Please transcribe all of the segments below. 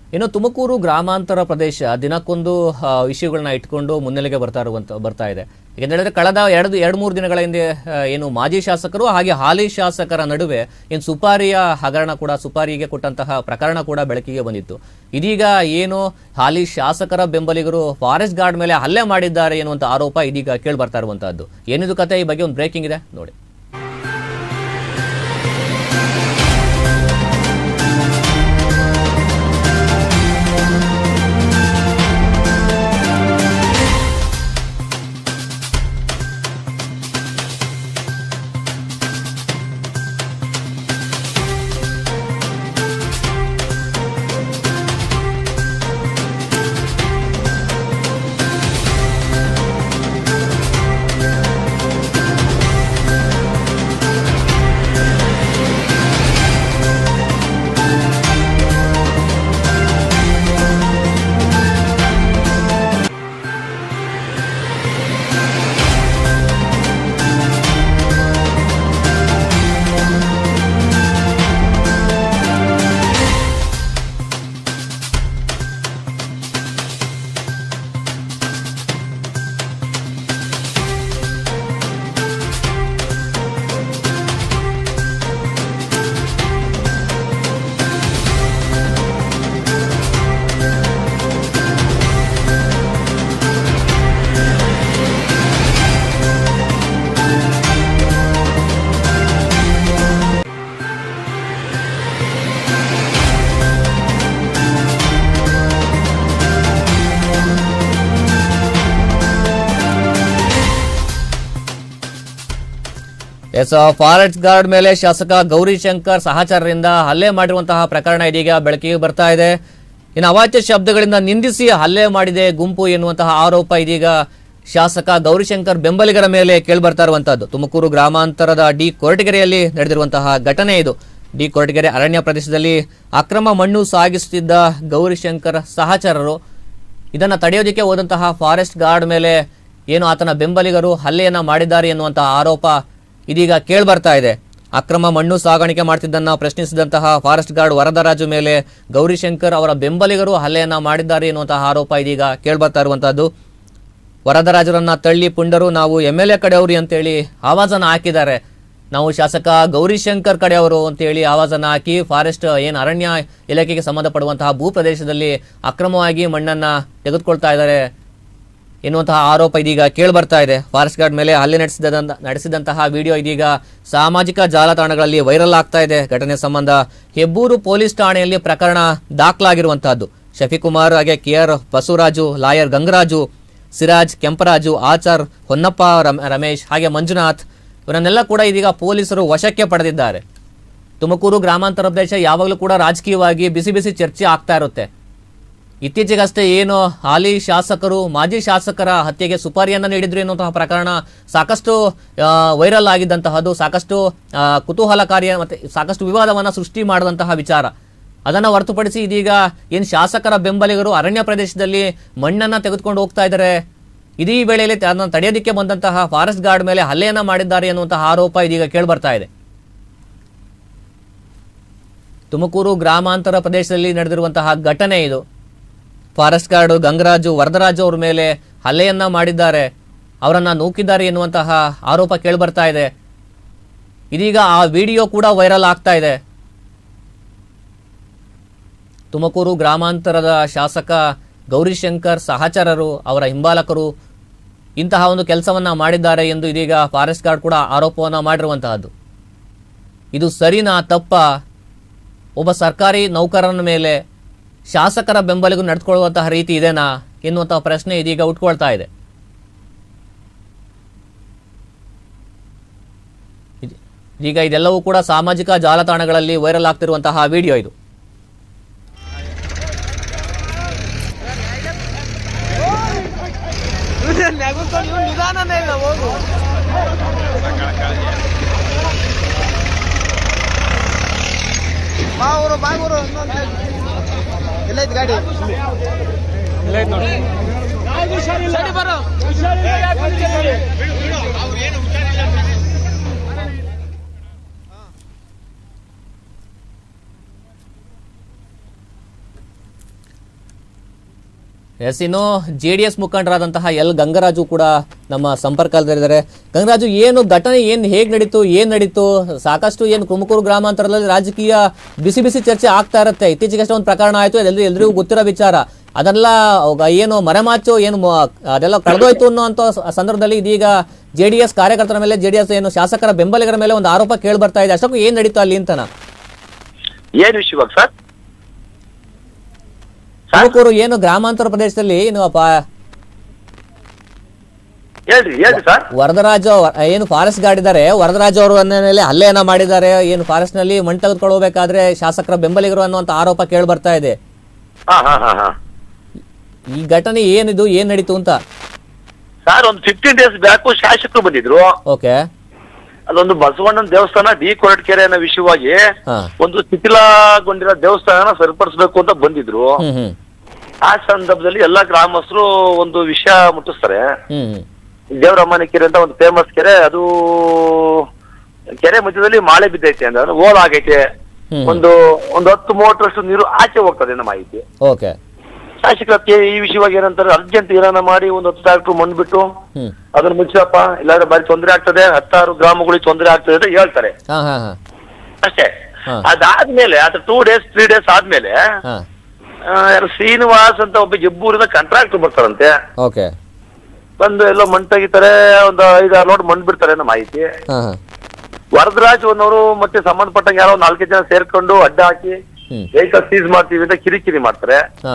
ಇನ್ನು ತುಮಕೂರು ಗ್ರಾಮಾಂತರ ಪ್ರದೇಶ ದಿನಕ್ಕೊಂದು ಆ, ವಿಷಯಗಳನ್ನ ಇಟ್ಕೊಂಡು ಮುನ್ನೆಲೆಗೆ ಬರ್ತಾ ಇರುವಂತ ಬರ್ತಾ ಇದೆ ಯಾಕೆಂತ ಹೇಳಿದ್ರೆ ಕಳೆದ ಎರಡು ಎರಡು ಮೂರು ದಿನಗಳ ಹಿಂದೆ ಆ, ಏನು ಮಾಜಿ ಶಾಸಕರು ಹಾಗೆ ಹಾಲಿ ಶಾಸಕರ ನಡುವೆ ಏನು ಸುಪಾರಿಯ ಹಗರಣ ಕೂಡ ಸುಪಾರಿಗೆ ಕೊಟ್ಟಂತಹ ಪ್ರಕರಣ ಕೂಡ ಬೆಳಕಿಗೆ ಬಂದಿತ್ತು ಇದೀಗ ಏನು ಹಾಲಿ ಶಾಸಕರ ಬೆಂಬಲಿಗರು ಫಾರೆಸ್ಟ್ ಗಾರ್ಡ್ ಮೇಲೆ ಹಲ್ಲೆ ಮಾಡಿದ್ದಾರೆ ಎನ್ನುವಂತ ಆರೋಪ ಇದೀಗ ಕೇಳಿ ಬರ್ತಾ ಇರುವಂತಹದ್ದು ಏನಿದು ಕತೆ ಈ ಬಗ್ಗೆ ಒಂದು ಬ್ರೇಕಿಂಗ್ ಇದೆ ನೋಡಿ ಎಸ್ ಫಾರೆಸ್ಟ್ ಗಾರ್ಡ್ ಮೇಲೆ ಶಾಸಕ ಗೌರಿಶಂಕರ್ ಸಹಚರರಿಂದ ಹಲ್ಲೆ ಮಾಡಿರುವಂತಹ ಪ್ರಕರಣ ಇದೀಗ ಬೆಳಕಿಗೆ ಬರ್ತಾ ಇದೆ ಇನ್ನು ಅವಾಚ್ಯ ಶಬ್ದಗಳಿಂದ ನಿಂದಿಸಿ ಹಲ್ಲೆ ಮಾಡಿದೆ ಗುಂಪು ಎನ್ನುವಂತಹ ಆರೋಪ ಇದೀಗ ಶಾಸಕ ಗೌರಿಶಂಕರ್ ಬೆಂಬಲಿಗರ ಮೇಲೆ ಕೇಳಿಬರ್ತಾ ಇರುವಂತಹದ್ದು ತುಮಕೂರು ಗ್ರಾಮಾಂತರದ ಡಿ ಕೊರಟಗೆರೆಯಲ್ಲಿ ನಡೆದಿರುವಂತಹ ಘಟನೆ ಇದು ಡಿ ಕೊರಟಗೆರೆ ಅರಣ್ಯ ಪ್ರದೇಶದಲ್ಲಿ ಅಕ್ರಮ ಮಣ್ಣು ಸಾಗಿಸುತ್ತಿದ್ದ ಗೌರಿಶಂಕರ್ ಸಹಚರರು ಇದನ್ನ ತಡೆಯೋದಕ್ಕೆ ಹೋದಂತಹ ಫಾರೆಸ್ಟ್ ಗಾರ್ಡ್ ಮೇಲೆ ಏನು ಆತನ ಬೆಂಬಲಿಗರು ಹಲ್ಲೆಯನ್ನ ಮಾಡಿದ್ದಾರೆ ಎನ್ನುವಂತಹ ಆರೋಪ ಇದೀಗ ಕೇಳ್ಬರ್ತಾ ಇದೆ ಅಕ್ರಮ ಮಣ್ಣು ಸಾಗಾಣಿಕೆ ಮಾಡ್ತಿದ್ದನ್ನ ಪ್ರಶ್ನಿಸಿದಂತಹ ಫಾರೆಸ್ಟ್ ಗಾರ್ಡ್ ವರದರಾಜು ಮೇಲೆ ಗೌರಿಶಂಕರ್ ಅವರ ಬೆಂಬಲಿಗರು ಹಲ್ಲೆಯನ್ನ ಮಾಡಿದ್ದಾರೆ ಎನ್ನುವಂತಹ ಆರೋಪ ಇದೀಗ ಕೇಳ್ಬರ್ತಾ ಇರುವಂತಹದ್ದು ವರದರಾಜರನ್ನ ತಳ್ಳಿ ಪುಂಡರು ನಾವು ಎಮ್ ಎಲ್ ಎ ಕಡೆಯವರು ಅಂತೇಳಿ ಆವಾಜನ ಹಾಕಿದ್ದಾರೆ ನಾವು ಶಾಸಕ ಗೌರಿಶಂಕರ್ ಕಡೆಯವರು ಅಂತೇಳಿ ಆವಾಜನ ಹಾಕಿ ಫಾರೆಸ್ಟ್ ಏನು ಅರಣ್ಯ ಇಲಾಖೆಗೆ ಸಂಬಂಧಪಡುವಂತಹ ಭೂ ಪ್ರದೇಶದಲ್ಲಿ ಅಕ್ರಮವಾಗಿ ಮಣ್ಣನ್ನ ತೆಗೆದುಕೊಳ್ತಾ ಇದ್ದಾರೆ ಎನ್ನುವಂತಹ ಆರೋಪ ಇದೀಗ ಕೇಳಿಬರ್ತಾ ಇದೆ ಫಾರೆಸ್ಟ್ ಗಾರ್ಡ್ ಮೇಲೆ ಹಲ್ಲೆ ನಡೆಸಿದ ನಡೆಸಿದಂತಹ ವಿಡಿಯೋ ಇದೀಗ ಸಾಮಾಜಿಕ ಜಾಲತಾಣಗಳಲ್ಲಿ ವೈರಲ್ ಆಗ್ತಾ ಇದೆ ಘಟನೆ ಸಂಬಂಧ ಹೆಬ್ಬೂರು ಪೊಲೀಸ್ ಠಾಣೆಯಲ್ಲಿ ಪ್ರಕರಣ ದಾಖಲಾಗಿರುವಂತಹದ್ದು ಶಫಿಕುಮಾರ್ ಹಾಗೆ K R Basavaraju lawyer Gangaraju Siraj Kemparaju Achar Honnappa ರಮ್- ರಮೇಶ್ ಹಾಗೆ ಮಂಜುನಾಥ್ ಇವರನ್ನೆಲ್ಲ ಕೂಡ ಇದೀಗ ಪೊಲೀಸರು ವಶಕ್ಕೆ ಪಡೆದಿದ್ದಾರೆ ತುಮಕೂರು ಗ್ರಾಮಾಂತರ ಪ್ರದೇಶ ಯಾವಾಗಲೂ ಕೂಡ ರಾಜಕೀಯವಾಗಿ ಬಿಸಿ ಬಿಸಿ ಚರ್ಚೆ ಆಗ್ತಾ ಇರುತ್ತೆ ಇತ್ತೀಚೆಗಷ್ಟೇ ಏನು ಹಾಲಿ ಶಾಸಕರು ಮಾಜಿ ಶಾಸಕರ ಹತ್ಯೆಗೆ ಸುಪಾರಿಯನ್ನ ನೀಡಿದ್ರು ಎನ್ನುವಂತಹ ಪ್ರಕರಣ ಸಾಕಷ್ಟು ಆ, ವೈರಲ್ ಆಗಿದ್ದಂತಹದ್ದು ಸಾಕಷ್ಟು ಆ, ಕುತೂಹಲಕಾರಿಯ ಮತ್ತೆ ಸಾಕಷ್ಟು ವಿವಾದವನ್ನ ಸೃಷ್ಟಿ ಮಾಡಿದಂತಹ ವಿಚಾರ ಅದನ್ನ ಹೊರತುಪಡಿಸಿ ಇದೀಗ ಏನು ಶಾಸಕರ ಬೆಂಬಲಿಗರು ಅರಣ್ಯ ಪ್ರದೇಶದಲ್ಲಿ ಮಣ್ಣನ್ನ ತೆಗೆದುಕೊಂಡು ಹೋಗ್ತಾ ಇದ್ದಾರೆ ಇದೀ ವೇಳೆಯಲ್ಲಿ ಅದನ್ನು ತಡೆಯೋದಕ್ಕೆ ಬಂದಂತಹ ಫಾರೆಸ್ಟ್ ಗಾರ್ಡ್ ಮೇಲೆ ಹಲ್ಲೆಯನ್ನ ಮಾಡಿದ್ದಾರೆ ಎನ್ನುವಂತಹ ಆರೋಪ ಇದೀಗ ಕೇಳಿಬರ್ತಾ ಇದೆ ತುಮಕೂರು ಗ್ರಾಮಾಂತರ ಪ್ರದೇಶದಲ್ಲಿ ನಡೆದಿರುವಂತಹ ಘಟನೆ ಇದು ಫಾರೆಸ್ಟ್ ಗಾರ್ಡ್ ಗಂಗರಾಜು ವರದರಾಜು ಅವ್ರ ಮೇಲೆ ಹಲ್ಲೆಯನ್ನ ಮಾಡಿದ್ದಾರೆ ಅವರನ್ನ ನೂಕಿದ್ದಾರೆ ಎನ್ನುವಂತಹ ಆರೋಪ ಕೇಳಿಬರ್ತಾ ಇದೆ ಇದೀಗ ಆ ವಿಡಿಯೋ ಕೂಡ ವೈರಲ್ ಆಗ್ತಾ ಇದೆ ತುಮಕೂರು ಗ್ರಾಮಾಂತರದ ಶಾಸಕ ಗೌರಿಶಂಕರ್ ಸಹಚರರು ಅವರ ಹಿಂಬಾಲಕರು ಇಂತಹ ಒಂದು ಕೆಲಸವನ್ನ ಮಾಡಿದ್ದಾರೆ ಎಂದು ಇದೀಗ ಫಾರೆಸ್ಟ್ ಗಾರ್ಡ್ ಕೂಡ ಆರೋಪವನ್ನ ಮಾಡಿರುವಂತಹದ್ದು ಇದು ಸರಿನಾ ತಪ್ಪ ಒಬ್ಬ ಸರ್ಕಾರಿ ನೌಕರನ ಮೇಲೆ ಶಾಸಕರ ಬೆಂಬಲಿಗೂ ನಡೆದುಕೊಳ್ಳುವಂತಹ ರೀತಿ ಇದೆನಾ ಎನ್ನುವಂತಹ ಪ್ರಶ್ನೆ ಇದೀಗ ಉಟ್ಕೊಳ್ತಾ ಇದೆ ಇದ್- ಈಗ ಇದೆಲ್ಲವೂ ಕೂಡ ಸಾಮಾಜಿಕ ಜಾಲತಾಣಗಳಲ್ಲಿ ವೈರಲ್ ಆಗ್ತಿರುವಂತಹ ವಿಡಿಯೋ ಇದು ನೆಗುಸ್ಕೊಂಡು ಇವ್ನು ನಿಧಾನನೇ ಇಲ್ಲ ಹೋಗು ಬಾವರು ಬಾಗೂರು ಎಲ್ಲೈತ್ ಗಾಡಿ ಸರಿ ಬರೋ ಎಸ್ ಇನ್ನು ಜೆ ಡಿ ಎಸ್ ಮುಖಂಡರಾದಂತಹ ಎಲ್ ಗಂಗರಾಜು ಕೂಡ ನಮ್ಮ ಸಂಪರ್ಕದಲ್ಲಿದ್ದಾರೆ ಗಂಗರಾಜು ಏನು ಘಟನೆ ಏನು ಹೇಗೆ ನಡೀತು ಏನು ನಡೀತು ಸಾಕಷ್ಟು ಏನು ತುಮಕೂರು ಗ್ರಾಮಾಂತರದಲ್ಲಿ ರಾಜಕೀಯ ಬಿಸಿ ಬಿಸಿ ಚರ್ಚೆ ಆಗ್ತಾ ಇರುತ್ತೆ ಇತ್ತೀಚೆಗಷ್ಟೇ ಒಂದು ಪ್ರಕರಣ ಆಯಿತು ಅದೆಲ್ಲರೂ ಎಲ್ರಿಗೂ ಗೊತ್ತಿರೋ ವಿಚಾರ ಅದೆಲ್ಲ ಅವಾಗ ಏನು ಮರೆಮಾಚು ಏನು ಮ- ಅದೆಲ್ಲ ಕಳೆದೋಯ್ತು ಅನ್ನೋಂಥ ಸ- ಸಂದರ್ಭದಲ್ಲಿ ಇದೀಗ ಜೆ ಡಿ ಎಸ್ ಕಾರ್ಯಕರ್ತರ ಮೇಲೆ ಜೆ ಡಿ ಎಸ್ ಏನು ಶಾಸಕರ ಬೆಂಬಲಿಗರ ಮೇಲೆ ಒಂದು ಆರೋಪ ಕೇಳಿ ಬರ್ತಾ ಇದೆ ಅಷ್ಟಕ್ಕೂ ಏನು ನಡೀತು ಅಲ್ಲಿ ಅಂತನ ಏನ್ ವಿಷಯ ಇವಾಗ ಸರ್ ತುಮಕೂರು ಏನು ಗ್ರಾಮಾಂತರ ಪ್ರದೇಶದಲ್ಲಿ ಏನು ಪ- ಹೇಳ್ರಿ ಹೇಳ್ರಿ ಸರ್ ವರದರಾಜು ಅವ- ಏನು ಫಾರೆಸ್ಟ್ ಗಾರ್ಡ್ ಇದ್ದಾರೆ ವರದರಾಜು ಅವರು ಮೇಲೆ ಹಲ್ಲೆಯನ್ನ ಮಾಡಿದ್ದಾರೆ ಏನು ಫಾರೆಸ್ಟ್ ನಲ್ಲಿ ಮಣ್ಣು ತೆಗೆದುಕೊಂಡು ಹೋಗ್ಬೇಕಾದ್ರೆ ಶಾಸಕರ ಬೆಂಬಲಿಗರು ಅನ್ನುವಂತ ಆರೋಪ ಕೇಳಿ ಬರ್ತಾ ಇದೆ ಹಾ ಹಾ ಹಾ ಹಾ ಈ ಘಟನೆ ಏನಿದು ಏನ್ ನಡೀತು ಅಂತ ಸರ್ ಒಂದು ಫಿಫ್ಟೀನ್ ಡೇಸ್ ಬ್ಯಾಕು ಶಾಸಕರು ಬಂದಿದ್ರು ಓಕೆ ಅದೊಂದು ಬಸವಣ್ಣನ ದೇವಸ್ಥಾನ ಡಿ ಕೊರಟಕೆರೆ ಅನ್ನೋ ವಿಷಯವಾಗಿ ಹಾ. ಒಂದು ಶಿಥಿಲಗೊಂಡಿರೋ ದೇವಸ್ಥಾನ ಸರಿಪಡಿಸ್ಬೇಕು ಅಂತ ಬಂದಿದ್ರು ಹ್ಮ್ ಹ್ಮ್ ಆ ಸಂದರ್ಭದಲ್ಲಿ ಎಲ್ಲಾ ಗ್ರಾಮಸ್ಥರು ಒಂದು ವಿಷಯ ಮುಟ್ಟಿಸ್ತಾರೆ ಹ್ಮ್ ಹ್ಮ್ ದೇವರಮ್ಮನ ಕೆರೆ ಅಂತ ಒಂದು ಫೇಮಸ್ ಕೆರೆ ಅದು ಕೆರೆ ಮಧ್ಯದಲ್ಲಿ ಮಾಳೆ ಬಿದ್ದೈತೆ ಅಂದ್ರೆ ಓಲ್ ಆಗೈತೆ ಹ್ಮ್. ಒಂದು ಒಂದು ಹತ್ತು ಮೂವತ್ತರಷ್ಟು ನೀರು ಆಚೆ ಹೋಗ್ತದೆ ಅನ್ನೋ ಮಾಹಿತಿ ಓಕೆ ಶಾಸಕರಕ್ಕೆ ಈ ವಿಷಯವಾಗಿ ಏನಂತಾರೆ ಅರ್ಜೆಂಟ್ ಏನಾನ ಮಾಡಿ ಒಂದು ಹತ್ತು ಟ್ರಾಕ್ಟರ್ ಮಣ್ಣು ಬಿಟ್ಟು ಹ್ಮ್ ಅದನ್ನ ಮುಚ್ಚಪ್ಪ ಇಲ್ಲಾಂದ್ರೆ ಬಾರಿ ತೊಂದರೆ ಆಗ್ತದೆ ಹತ್ತಾರು ಗ್ರಾಮಗಳಿಗೆ ತೊಂದರೆ ಆಗ್ತದೆ ಅಂತ ಹೇಳ್ತಾರೆ ಹಾ ಹಾ ಹಾ ಅಷ್ಟೇ ಹಾ. ಅದಾದ್ಮೇಲೆ ಅದು ಟೂ ಡೇಸ್ ತ್ರೀ ಡೇಸ್ ಆದ್ಮೇಲೆ ಹಾ ಆ, ಯಾರು ಶ್ರೀನಿವಾಸ್ ಅಂತ ಒಬ್ಬ ಜಬ್ಬೂರಿನ ಕಾಂಟ್ರಾಕ್ಟರ್ ಬರ್ತಾರಂತೆ ಓಕೆ ಬಂದು ಎಲ್ಲೋ ಮಣ್ಣು ತೆಗಿತಾರೆ ಒಂದು ಐದಾರು ಲೋಡ್ ಮಣ್ಣು ಬಿಡ್ತಾರೆ ಅನ್ನೋ ಮಾಹಿತಿ ಹಾ ಹಾ ವರದರಾಜ್ ಅನ್ನೋರು ಮತ್ತೆ ಸಂಬಂಧಪಟ್ಟಂಗೆ ಯಾರೋ ನಾಲ್ಕೈದು ಜನ ಸೇರ್ಕೊಂಡು ಅಡ್ಡ ಹಾಕಿ ಹ್ಮ್ ವೆಹಿಕಲ್ ಸೀಸ್ ಮಾಡ್ತೀವಿ ಅಂತ ಕಿರಿಕಿರಿ ಮಾಡ್ತಾರೆ ಹಾ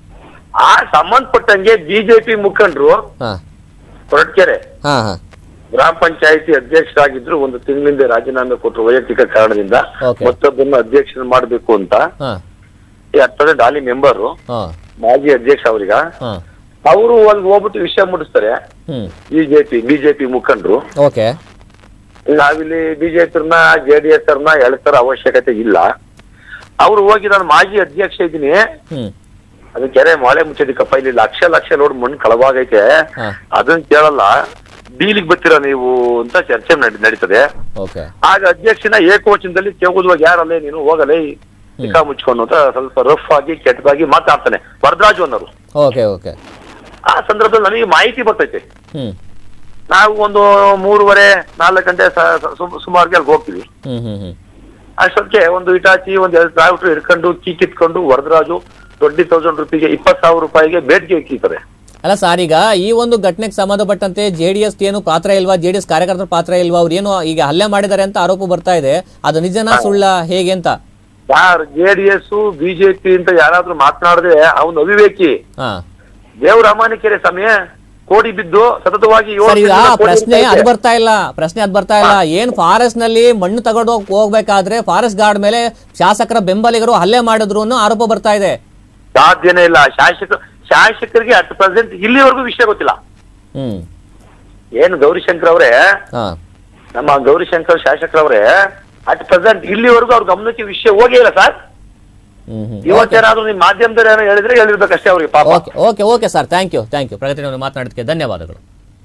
ಆ ಸಂಬಂಧಪಟ್ಟಂಗೆ ಬಿಜೆಪಿ ಮುಖಂಡರು ಹಾ ಹೊರಟ್ಕೆರೆ ಹಾ ಹಾ ಗ್ರಾಮ ಪಂಚಾಯತಿ ಅಧ್ಯಕ್ಷರಾಗಿದ್ರು ಒಂದು ತಿಂಗಳಿಂದ ರಾಜೀನಾಮೆ ಕೊಟ್ಟರು ವೈಯಕ್ತಿಕ ಕಾರಣದಿಂದ Okay. ಮತ್ತೊಬ್ಬರನ್ನ ಅಧ್ಯಕ್ಷ ಮಾಡಬೇಕು ಅಂತ ಹಾ ಈ ಹತ್ತನೇ ಡಾಲಿ ಮೆಂಬರು ಹಾ ಮಾಜಿ ಅಧ್ಯಕ್ಷ ಅವ್ರಿಗ ಹಾ ಅವರು ಅಲ್ಲಿ ಹೋಗ್ಬಿಟ್ಟು ವಿಷಯ ಮುಟ್ಟಿಸ್ತಾರೆ ಹ್ಮ್ ಬಿಜೆಪಿ ಬಿಜೆಪಿ ಮುಖಂಡರು ಓಕೆ ನಾವಿಲ್ಲಿ ಬಿಜೆಪಿಯವ್ರನ್ನ ಜೆ ಡಿ ಎಸ್ ಅವ್ರನ್ನ ಎಳ್ತಾರ ಅವಶ್ಯಕತೆ ಇಲ್ಲ ಅವ್ರು ಹೋಗಿ ನಾನು ಮಾಜಿ ಅಧ್ಯಕ್ಷ ಇದ್ದೀನಿ ಹ್ಮ್ ಅದು ಕೆರೆ ಮಳೆ ಮುಚ್ಚದಿಕ್ಕಪ್ಪ ಇಲ್ಲಿ ಲಕ್ಷ ಲಕ್ಷ ಲೋಡ್ ಮಣ್ಣು ಕಳವಾಗೈತೆ ಹಾ. ಅದನ್ನ ಕೇಳಲ್ಲ ಡೀಲಿಗೆ ಬರ್ತೀರಾ ನೀವು ಅಂತ ಚರ್ಚೆ ನಡಿ- ನಡೀತದೆ ಓಕೆ ಆಗ ಅಧ್ಯಕ್ಷನ ಏಕವಚನದಲ್ಲಿ ಕೇಗುದುವಾಗ ಯಾರಲ್ಲೇ ನೀನು ಹೋಗಲೇ ಚಿಕ್ಕ ಮುಚ್ಕೊಂಡು ಅಂತ ಸ್ವಲ್ಪ ರಫ್ ಆಗಿ ಕೆಟ್ಟದಾಗಿ ಮಾತಾಡ್ತಾನೆ ವರದರಾಜು ಅನ್ನೋರು ಓಕೆ ಓಕೆ ಆ ಸಂದರ್ಭದಲ್ಲಿ ನನಗೆ ಮಾಹಿತಿ ಬರ್ತೈತೆ ಹ್ಮ್ ನಾವು ಒಂದು ಮೂರುವರೆ ನಾಲ್ಕು ಗಂಟೆ ಸ- ಸ- ಸು- ಸುಮಾರಿಗೆ ಅಲ್ಲಿ ಹೋಗ್ತೀವಿ ಹ್ಮ್ ಹ್ಮ್ ಹ್ಮ್ ಅಷ್ಟೊತ್ತಿಗೆ ಒಂದು ಇಟಾಚಿ ಒಂದು ಎರಡು ಟ್ರಾಕ್ಟರ್ ಹಿಡ್ಕೊಂಡು ಕೀ ಕಿತ್ಕೊಂಡು ವರದರಾಜು ಟ್ವೆಂಟಿ ತೌಸಂಡ್ ರುಪೀಗೆ ಇಪ್ಪತ್ತು ಸಾವಿರ ರೂಪಾಯಿಗೆ ಬೇಡಿಕೆ ಇಕ್ಕಿದ್ದಾರೆ ಅಲ್ಲ ಸರ್ ಈಗ ಈ ಒಂದು ಘಟನೆಗೆ ಸಂಬಂಧಪಟ್ಟಂತೆ ಜೆ ಡಿ ಎಸ್ ಏನು ಪಾತ್ರ ಇಲ್ವಾ ಜೆ ಡಿ ಎಸ್ ಕಾರ್ಯಕರ್ತರ ಪಾತ್ರ ಇಲ್ವಾ ಅವ್ರು ಏನು ಈಗ ಹಲ್ಲೆ ಮಾಡಿದ್ದಾರೆ ಅಂತ ಆರೋಪ ಬರ್ತಾ ಇದೆ ಅದು ನಿಜನಾ ಸುಳ್ಳ ಹೇಗೆ ಅಂತ ಯಾರು ಜೆ ಡಿ ಎಸ್ ಬಿಜೆಪಿ ಅಂತ ಯಾರಾದ್ರೂ ಮಾತನಾಡದೆ ಅವನು ಅವಿವೇಕಿ ಹಾ ದೇವ್ರ ಅಮಾನಿಕೆರೆ ಸಮಯ ಕೋಡಿ ಬಿದ್ದು ಸತತವಾಗಿ ಏಳು ಸರ್ ಈಗ ತಿಂಗಳ ಕೋಡಿ ಪ್ರಶ್ನೆ ಬಿದ್ದೈತೆ. ಅದು ಬರ್ತಾ ಇಲ್ಲ ಪ್ರಶ್ನೆ ಅದು ಬರ್ತಾ ಇಲ್ಲ ಏನ್ ಫಾರೆಸ್ಟ್ ನಲ್ಲಿ ಮಣ್ಣು ತಗೊಂಡು ಹೋಗ್ಬೇಕಾದ್ರೆ ಫಾರೆಸ್ಟ್ ಗಾರ್ಡ್ ಮೇಲೆ ಶಾಸಕರ ಬೆಂಬಲಿಗರು ಹಲ್ಲೆ ಮಾಡಿದ್ರು ಅನ್ನೋ ಆರೋಪ ಬರ್ತಾ ಇದೆ ಸಾಧ್ಯನೇ ಇಲ್ಲ ಶಾಸಕ ಶಾಸಕರಿಗೆ ಅಟ್ ಪ್ರೆಸೆಂಟ್ ಇಲ್ಲಿವರೆಗೂ ವಿಷಯ ಗೊತ್ತಿಲ್ಲ ಹ್ಮ್ ಏನು ಗೌರಿಶಂಕರ್ ಅವರೇ ಹಾ ನಮ್ಮ ಗೌರಿಶಂಕರ್ ಶಾಸಕರವರೇ ಅಟ್ ಪ್ರೆಸೆಂಟ್ ಇಲ್ಲಿವರೆಗೂ ಅವ್ರ ಗಮನಕ್ಕೆ ವಿಷಯ ಹೋಗೇ ಇಲ್ಲ ಸರ್ ಹ್ಮ್ ಹ್ಮ್ ಇವತ್ತೇನಾದ್ರೂ ನಿಮ್ ಮಾಧ್ಯಮದಲ್ಲಿ ಏನೋ ಹೇಳಿದ್ರೆ ಹೇಳಿರ್ಬೇಕಷ್ಟೇ ಅವ್ರಿಗೆ ಪಾಪ okay okay okay sir thank you thank you Pragati ನೀವು ಮಾತನಾಡೋದಕ್ಕೆ ಧನ್ಯವಾದಗಳು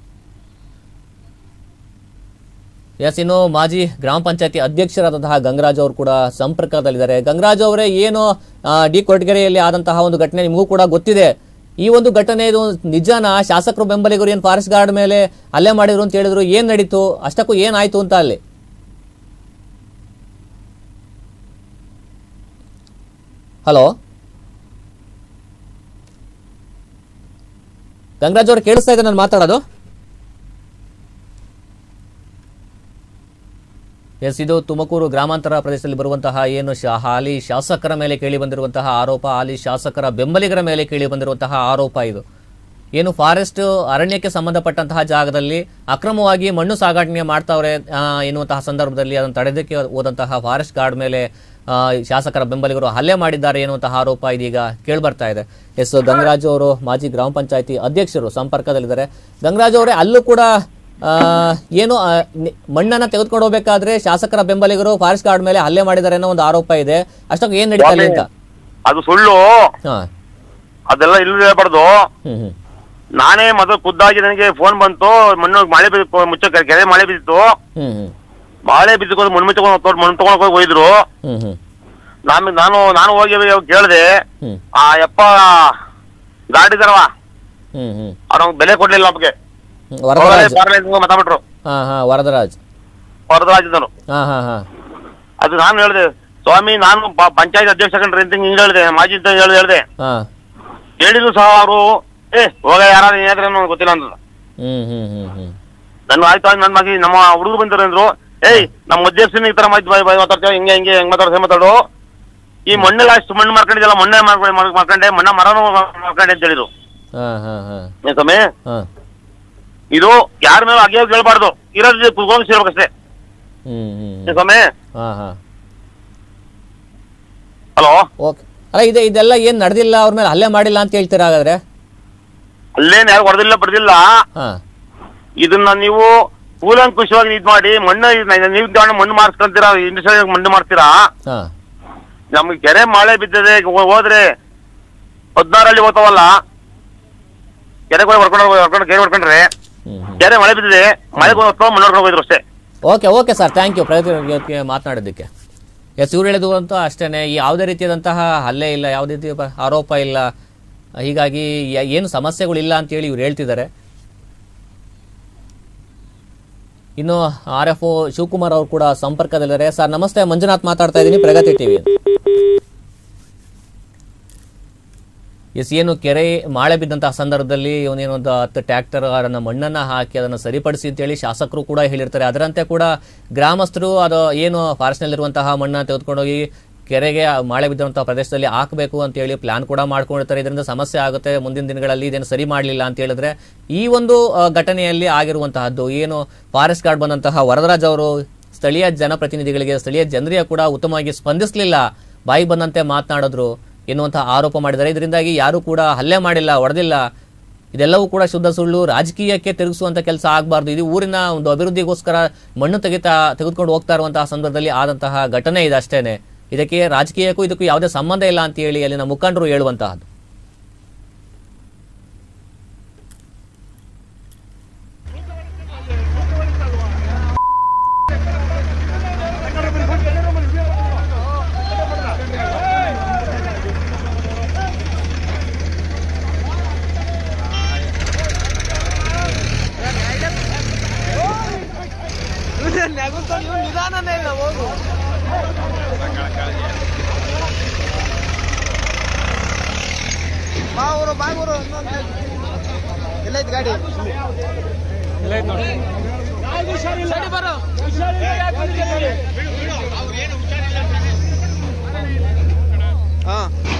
ಎಸ್ ಇನ್ನು ಮಾಜಿ ಗ್ರಾಮ ಪಂಚಾಯತಿ ಅಧ್ಯಕ್ಷರಾದಂತಹ ಗಂಗರಾಜ್ ಅವರು ಕೂಡ ಸಂಪರ್ಕದಲ್ಲಿದ್ದಾರೆ ಗಂಗರಾಜ್ ಅವರೇ ಏನು ಆ, ಡಿ ಕೊರಟಗೆರೆಯಲ್ಲಿ ಆದಂತಹ ಒಂದು ಘಟನೆ ನಿಮಗೂ ಕೂಡ ಗೊತ್ತಿದೆ ಈ ಒಂದು ಘಟನೆ ಇದು ನಿಜಾನ ಶಾಸಕರು ಬೆಂಬಲಿಗರು ಏನು ಫಾರೆಸ್ಟ್ ಗಾರ್ಡ್ ಮೇಲೆ ಹಲ್ಲೆ ಮಾಡಿದ್ರು ಅಂತ ಹೇಳಿದ್ರು ಏನ್ ನಡೀತು ಅಷ್ಟಕ್ಕೂ ಏನಾಯ್ತು ಅಂತ ಅಲ್ಲಿ ಹಲೋ ಗಂಗರಾಜ್ ಅವ್ರು ಕೇಳಿಸ್ತಾ ಇದೆ ನಾನು ಮಾತಾಡೋದು ಎಸ್ ಇದು ತುಮಕೂರು ಗ್ರಾಮಾಂತರ ಪ್ರದೇಶದಲ್ಲಿ ಬರುವಂತಹ ಏನು ಶಾ ಹಾಲಿ ಶಾಸಕರ ಮೇಲೆ ಕೇಳಿ ಬಂದಿರುವಂತಹ ಆರೋಪ ಹಾಲಿ ಶಾಸಕರ ಬೆಂಬಲಿಗರ ಮೇಲೆ ಕೇಳಿ ಬಂದಿರುವಂತಹ ಆರೋಪ ಇದು ಏನು ಫಾರೆಸ್ಟ್ ಅರಣ್ಯಕ್ಕೆ ಸಂಬಂಧಪಟ್ಟಂತಹ ಜಾಗದಲ್ಲಿ ಅಕ್ರಮವಾಗಿ ಮಣ್ಣು ಸಾಗಾಟನೆ ಮಾಡ್ತಾವ್ರೆ ಆ, ಎನ್ನುವಂತಹ ಸಂದರ್ಭದಲ್ಲಿ ಅದನ್ನು ತಡೆದಕ್ಕೆ ಹೋದಂತಹ ಫಾರೆಸ್ಟ್ ಗಾರ್ಡ್ ಮೇಲೆ ಆ, ಶಾಸಕರ ಬೆಂಬಲಿಗರು ಹಲ್ಲೆ ಮಾಡಿದ್ದಾರೆ ಎನ್ನುವಂತಹ ಆರೋಪ ಇದೀಗ ಕೇಳ್ಬರ್ತಾ ಇದೆ ಎಸ್ ಗಂಗರಾಜು ಅವರು ಮಾಜಿ ಗ್ರಾಮ ಪಂಚಾಯತಿ ಅಧ್ಯಕ್ಷರು ಸಂಪರ್ಕದಲ್ಲಿದ್ದಾರೆ ಗಂಗರಾಜು ಅವರೇ ಅಲ್ಲೂ ಕೂಡ ಆ, ಏನು ಆ, ನಿ- ಮಣ್ಣನ್ನ ತೆಗೆದುಕೊಂಡು ಹೋಗ್ಬೇಕಾದ್ರೆ ಶಾಸಕರ ಬೆಂಬಲಿಗರು ಫಾರೆಸ್ಟ್ ಗಾರ್ಡ್ ಮೇಲೆ ಹಲ್ಲೆ ಮಾಡಿದ್ದಾರೆ ಅನ್ನೋ ಒಂದು ಆರೋಪ ಇದೆ ಅಷ್ಟಕ್ಕೆ ಏನ್ ನಡೀತಾ ಅಲ್ಲಿ ಅಂತ ಅದು ಸುಳ್ಳು ಹಾ ಅದೆಲ್ಲ ಇಲ್ಲಿ ಹೇಳ್ಬಾರ್ದು ಹ್ಮ್ ಹ್ಮ್ ನಾನೇ ಮೊದಲು ಖುದ್ದಾಗಿ ನನಗೆ ಫೋನ್ ಬಂತು ಮಣ್ಣು ಮಳೆ ಬಿದ್ದು ಮುಚ್ಚ ಕೆರೆ ಮಳೆ ಬಿದ್ದಿತ್ತು ಹ್ಮ್ ಹ್ಮ್ ಮಳೆ ಬಿದ್ದು ಮಣ್ಣು ಮುಚ್ಕೊಂಡು ಮಣ್ಣು ತಗೊಂಡ್ ಹೋಗಿ ಹೋಯ್ದ್ರು ಹ್ಮ್ ಹ್ಮ್ ನಾನು ನಾನು ನಾನು ಹೋಗಿ ಕೇಳಿದೆ ಹ್ಮ್ ಆ ಯಪ್ಪ ಗಾಡಿದಾರವ ಹ್ಮ್ ಹ್ಮ್ ಅವ್ರ ಬೆಲೆ ಕೊಡ್ಲಿಲ್ಲ ನಮಗೆ ಹ್ಮ್. ವರದರಾಜ್ ಮಾತಾಡ್ಬಿಟ್ರು ಹಾ ಹಾ ವರದರಾಜ್ ವರದರಾಜದನು ಹಾ ಹಾ ಹಾ ಅದು ನಾನು ಹೇಳಿದೆ ಸ್ವಾಮಿ ನಾನು ಪ- ಪಂಚಾಯತ್ ಅಧ್ಯಕ್ಷ ಕಂಡ್ರೆ ಅಂತ ಹಿಂಗ್ ಹೇಳಿದೆ ಮಾಜಿ ಅಂತ ಹೇಳ್ದೆ ಹೇಳ್ದೆ ಹಾ ಹೇಳಿದ್ರು ಸಹ ಅವರು ಏ ಹೋಗ ಯಾರು ಏನಾದ್ರೆ ನನಗೆ ಗೊತ್ತಿಲ್ಲ ಅಂತ ಹ್ಮ್ ಹ್ಮ್ ಹ್ಮ್ ಹ್ಮ್ ನನ್ ಆಯ್ತು ನನ್ನ ಮಗಿ ನಮ್ಮ ಹುಡುಗರು ಬಂದಿರೋ ಅಂದ್ರು ಏಯ್ ನಮ್ಮ ಮಧ್ಯಸ್ಥಿನ ಈ ತರ ಮಾಹಿತಿ ಮಾತಾಡ್ತೇವೆ ಹಿಂಗೆ ಹಿಂಗೆ ಹೆಂಗ್ ಮಾತಾಡ್ತೇವೆ ಮಾತಾಡು ಈ ಮಣ್ಣೆಲ್ಲ ಅಷ್ಟು ಮಣ್ಣು ಮಾಡ್ಕೊಂಡಿದ್ದಲ್ಲ ಮಣ್ಣೆ ಮಾಡ್ಕೊಂಡು ಮಾಡ್- ಮಾಡ್ಕೊಂಡೆ ಮಣ್ಣ ಮರನು ಮಾಡ್ಕೊಂಡೆ ಅಂತ ಹೇಳಿದ್ರು ಹಾ ಹಾ ಹಾ ಏನ್ ಸ್ವಾಮಿ ಹಾ ಇದು ಯಾರ ಮೇಲೆ ಅಗ್ಗೆ ಹೇಳ್ಬಾರ್ದು ಇರೋದು ಕುತ್ಕೊಂಡ್ಸಿರ್ಬೇಕಷ್ಟೇ ಹ್ಮ್ ಹ್ಮ್ ಏನ್ ಸ್ವಾಮಿ ಹಾ ಹಾ ಹಲೋ ಓಕೆ ಅಲ್ಲ ಇದೆ ಇದೆಲ್ಲ ಏನ್ ನಡೆದಿಲ್ಲ ಅವ್ರ ಮೇಲೆ ಹಲ್ಲೆ ಮಾಡಿಲ್ಲ ಅಂತ ಹೇಳ್ತೀರಾ ಹಾಗಾದ್ರೆ ಅಲ್ಲೇನ್ ಯಾರು ಹೊಡೆದಿಲ್ಲ ಬಡ್ದಿಲ್ಲ ಹಾ ಇದನ್ನ ನೀವು ಕೂಲಂಕುಷವಾಗಿ ಇದ್ ಮಾಡಿ ಮಣ್ಣು ಇದ್ನ- ನೀವು ತಗೊಂಡು ಮಣ್ಣು ಮಾರ್ಸ್ಕೊಂತೀರಾ ಇಂಡಸ್ಟ್ರಿ ಮಣ್ಣು ಮಾಡ್ತೀರಾ ಹಾ ನಮ್ಗೆ ಕೆರೆ ಮಳೆ ಬಿದ್ದಿದೆ ಹೋ- ಹೋದ್ರೆ ಹದಿನಾರಲ್ಲಿ ಹೋಗ್ತಾವಲ್ಲ ಕೆರೆ ಹೊಡ್ಕೊಂಡು ಹೊಡ್ಕೊಂಡು ಕೆರೆ ಹೊಡ್ಕೊಂಡ್ರೆ ಹ್ಮ್ ಹ್ಮ್ ಕೆರೆ ಮಳೆ ಬಿದ್ದಿದೆ ಮಳೆ ಹೊತ್ಕೊಂಡು ಮಣ್ಣು ಹೊಡ್ಕೊಂಡು ಹೋಗಿದ್ರು ಅಷ್ಟೇ okay okay sir thank you Pragati ಮಾತನಾಡೋದಕ್ಕೆ ಎಸ್ ಇವ್ರು ಹೇಳಿದ್ರು ಅಂತೂ ಅಷ್ಟೇ ಯಾವುದೇ ರೀತಿಯಾದಂತಹ ಹಲ್ಲೆ ಇಲ್ಲ ಯಾವುದೇ ರೀತಿಯ ಪ- ಆರೋಪ ಇಲ್ಲ ಹೀಗಾಗಿ ಯ- ಏನು ಸಮಸ್ಯೆಗಳಿಲ್ಲ ಅಂತೇಳಿ ಇವ್ರು ಹೇಳ್ತಿದ್ದಾರೆ ಇನ್ನು ಆರ್ ಎಫ್ ಒ ಶಿವಕುಮಾರ್ ಅವರು ಕೂಡ ಸಂಪರ್ಕದಲ್ಲಿದ್ದಾರೆ ಸರ್ ನಮಸ್ತೆ ಮಂಜುನಾಥ್ ಮಾತಾಡ್ತಾ ಇದ್ದೀನಿ ಪ್ರಗತಿ ಟಿವಿ ಎಸ್ ಏನು ಕೆರೆ ಮಳೆ ಬಿದ್ದಂತಹ ಸಂದರ್ಭದಲ್ಲಿ ಇವನೇನೋ ಒಂದು ಹತ್ತು ಟ್ರ್ಯಾಕ್ಟರ್ ಅದನ್ನ ಮಣ್ಣನ್ನ ಹಾಕಿ ಅದನ್ನು ಸರಿಪಡಿಸಿ ಅಂತೇಳಿ ಶಾಸಕರು ಕೂಡ ಹೇಳಿರ್ತಾರೆ ಅದರಂತೆ ಕೂಡ ಗ್ರಾಮಸ್ಥರು ಅದು ಏನು ಫಾರೆಸ್ಟ್ನಲ್ಲಿರುವಂತಹ ಮಣ್ಣನ್ನು ತೆಗೆದುಕೊಂಡೋಗಿ ಕೆರೆಗೆ ಆ ಮಳೆ ಬಿದ್ದಂತಹ ಪ್ರದೇಶದಲ್ಲಿ ಹಾಕಬೇಕು ಅಂತೇಳಿ ಪ್ಲಾನ್ ಕೂಡ ಮಾಡ್ಕೊಂಡಿರ್ತಾರೆ ಇದರಿಂದ ಸಮಸ್ಯೆ ಆಗುತ್ತೆ ಮುಂದಿನ ದಿನಗಳಲ್ಲಿ ಇದೇನು ಸರಿ ಮಾಡಲಿಲ್ಲ ಅಂತ ಹೇಳಿದ್ರೆ ಈ ಒಂದು ಆ, ಘಟನೆಯಲ್ಲಿ ಆಗಿರುವಂತಹದ್ದು ಏನು ಫಾರೆಸ್ಟ್ ಗಾರ್ಡ್ ಬಂದಂತಹ ವರದರಾಜ್ ಅವರು ಸ್ಥಳೀಯ ಜನಪ್ರತಿನಿಧಿಗಳಿಗೆ ಸ್ಥಳೀಯ ಜನರಿಗೆ ಕೂಡ ಉತ್ತಮವಾಗಿ ಸ್ಪಂದಿಸಲಿಲ್ಲ ಬಾಯಿ ಬಂದಂತೆ ಮಾತನಾಡಿದ್ರು ಎನ್ನುವಂತಹ ಆರೋಪ ಮಾಡಿದ್ದಾರೆ ಇದರಿಂದಾಗಿ ಯಾರು ಕೂಡ ಹಲ್ಲೆ ಮಾಡಿಲ್ಲ ಹೊಡೆದಿಲ್ಲ ಇದೆಲ್ಲವೂ ಕೂಡ ಶುದ್ಧ ಸುಳ್ಳು ರಾಜಕೀಯಕ್ಕೆ ತಿರುಗಿಸುವಂತ ಕೆಲಸ ಆಗಬಾರ್ದು ಇದು ಊರಿನ ಒಂದು ಅಭಿವೃದ್ಧಿಗೋಸ್ಕರ ಮಣ್ಣು ತೆಗಿತಾ ತೆಗೆದುಕೊಂಡು ಹೋಗ್ತಾ ಇರುವಂತಹ ಸಂದರ್ಭದಲ್ಲಿ ಆದಂತಹ ಘಟನೆ ಇದೆ ಅಷ್ಟೇನೆ ಇದಕ್ಕೆ ರಾಜಕೀಯಕ್ಕೂ ಇದಕ್ಕೂ ಯಾವುದೇ ಸಂಬಂಧ ಇಲ್ಲ ಅಂತ ಹೇಳಿ ಅಲ್ಲಿನ ಮುಖಂಡರು ಹೇಳುವಂತಹದ್ದು ನೆಗುಸ್ಕೊಂಡು ಇವ್ನು ನಿಧಾನನೇ ಇಲ್ಲ ಹೋಗು ಬಾ ಊರು ಬಾ ಊರು ಇನ್ನೊಂದು ಎಲ್ಲೈತ್ ಗಾಡಿ ಸೈಡ್ ಬರೋ ಹಾ